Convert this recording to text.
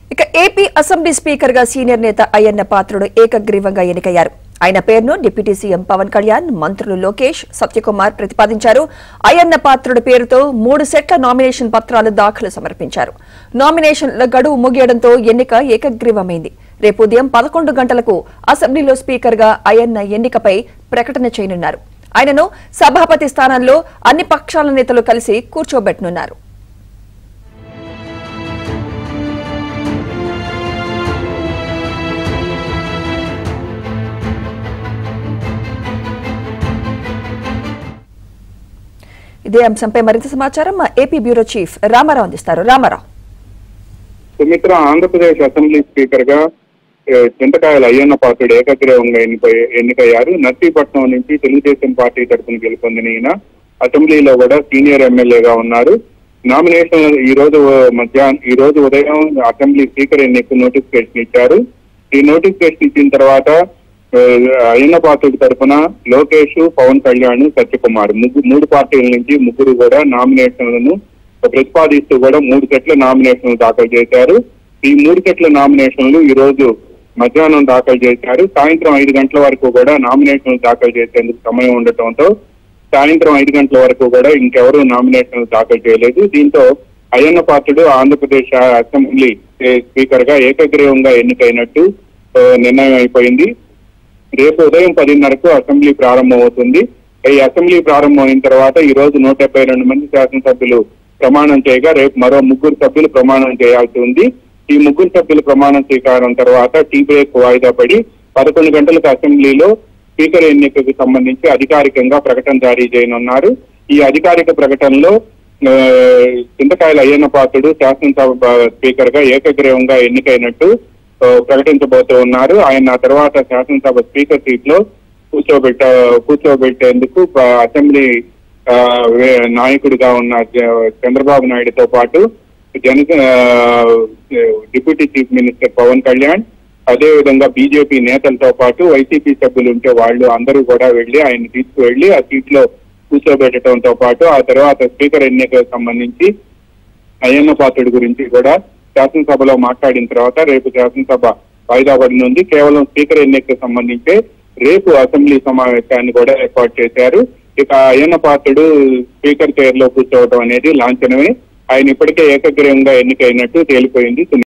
ఇక AP assembly speaker గా సీనియర్ నేత అయ్యన్న పాత్రుడు ఏకగ్రీవంగా ఎన్నికయ్యారు ఆయన పేరును డిప్యూటీ సీఎం పవన్ కళ్యాణ్ మంత్రులు లోకేష్ సత్యకుమార్ ప్రతిపాదించారు అయ్యన్న పాత్రుడు పేరుతో మూడు సెట్ల నామినేషన్ పత్రాలు దాఖలు సమర్పించారు నామినేషన్ల గడువు ముగియడంతో ఎన్నిక ఏకగ్రీవమైంది రేపు ఉదయం పదకొండు గంటలకు అసెంబ్లీలో స్పీకర్ గా అయ్యన్న ఎన్నికపై ప్రకటన చేయనున్నారు ఆయనను సభాపతి స్థానంలో అన్ని పక్షాల నేతలు కలిసి కూర్చోబెట్టనున్నారు ఇదే అంశంపై మరింత సమాచారం మా ఏపీ బ్యూరో చీఫ్ రామారావు అందిస్తారు రామారావు సుమిత్ర ఆంధ్రప్రదేశ్ అసెంబ్లీ స్పీకర్ గా ఏ, చింతకాయల అయ్యన్న పాత్రుడు ఏకగ్రీవంగా ఎన్నికై ఎన్నికయ్యారు నర్సీపట్నం నుంచి తెలుగుదేశం పార్టీ తరఫున గెలుపొందిన ఈయన అసెంబ్లీలో కూడా సీనియర్ ఎమ్మెల్యేగా ఉన్నారు నామినేషన్ ఈ రోజు మధ్యాహ్నం ఈ రోజు ఉదయం అసెంబ్లీ స్పీకర్ ఎన్నిక నోటిఫికేషన్ ఇచ్చారు ఈ నోటిఫికేషన్ ఇచ్చిన తర్వాత ఆ, అయ్యన్న పాత్రుడి తరఫున లోకేష్ పవన్ కళ్యాణ్ సత్యకుమార్ ముగ్గురు మూడు పార్టీల నుంచి ముగ్గురు కూడా నామినేషన్లను ప్రతిపాదిస్తూ కూడా మూడు సెట్ల నామినేషన్లు దాఖలు చేశారు ఈ మూడు సెట్ల నామినేషన్లు ఈ రోజు మధ్యాహ్నం దాఖలు చేశారు సాయంత్రం ఐదు గంటల వరకు కూడా నామినేషన్లు దాఖలు చేసేందుకు సమయం ఉండటంతో సాయంత్రం ఐదు గంటల వరకు కూడా ఇంకెవరూ నామినేషన్లు దాఖలు చేయలేదు దీంతో అయ్యన్న పాత్రుడు ఆంధ్రప్రదేశ్ అసెంబ్లీ స్పీకర్ గా ఏకగ్రీవంగా ఎన్నికైనట్టు ఆ, నిర్ణయం అయిపోయింది రేపు ఉదయం పదిన్నరకు అసెంబ్లీ ప్రారంభమవుతుంది ఈ అసెంబ్లీ ప్రారంభం అయిన తర్వాత ఈ రోజు నూట డెబ్బై రెండు మంది శాసనసభ్యులు ప్రమాణం చేయగా రేపు మరో ముగ్గురు సభ్యులు ప్రమాణం చేయాల్సి ఉంది ఈ ముగ్గురు సభ్యుల ప్రమాణ స్వీకారం తర్వాత టీ బ్రేక్ వాయిదా పడి పదకొండు గంటలకు అసెంబ్లీలో స్పీకర్ ఎన్నికకు సంబంధించి అధికారికంగా ప్రకటన జారీ చేయనున్నారు ఈ అధికారిక ప్రకటనలో ఆ, చింతకాయల అయ్యన్న పాత్రుడు శాసనసభ స్పీకర్ గా ఏకగ్రీవంగా ఎన్నికైనట్టు ఆ, ప్రకటించబోతూ ఉన్నారు ఆయన ఆ తర్వాత శాసనసభ స్పీకర్ సీట్ లో కూర్చోబెట్ట కూర్చోబెట్టేందుకు ప- అసెంబ్లీ ఆ, వే- నాయకుడిగా ఉన్న జ- చంద్రబాబు నాయుడుతో పాటు జన ఆ, deputy chief minister Pawan Kalyan అదే విధంగా బీజేపీ నేతలతో పాటు వైసీపీ సభ్యులు ఉంటే వాళ్ళు అందరూ కూడా వెళ్లి ఆయన తీసుకువెళ్లి ఆ సీట్ లో కూర్చోబెట్టడంతో పాటు ఆ తర్వాత స్పీకర్ ఎన్నికకు సంబంధించి అయ్యన్న పాత్రుడి గురించి కూడా శాసనసభలో మాట్లాడిన తర్వాత రేపు శాసనసభ వాయిదా పడినుంది కేవలం స్పీకర్ ఎన్నికకు సంబంధించి రేపు అసెంబ్లీ సమావేశాన్ని కూడా ఏర్పాటు చేశారు ఇక అయ్యన్న పాత్రుడు స్పీకర్ చైర్ లో కూర్చోవడం అనేది లాంఛనమే ఆయన ఇప్పటికే ఏకగ్రీవంగా ఎన్నికైనట్టు తేలిపోయింది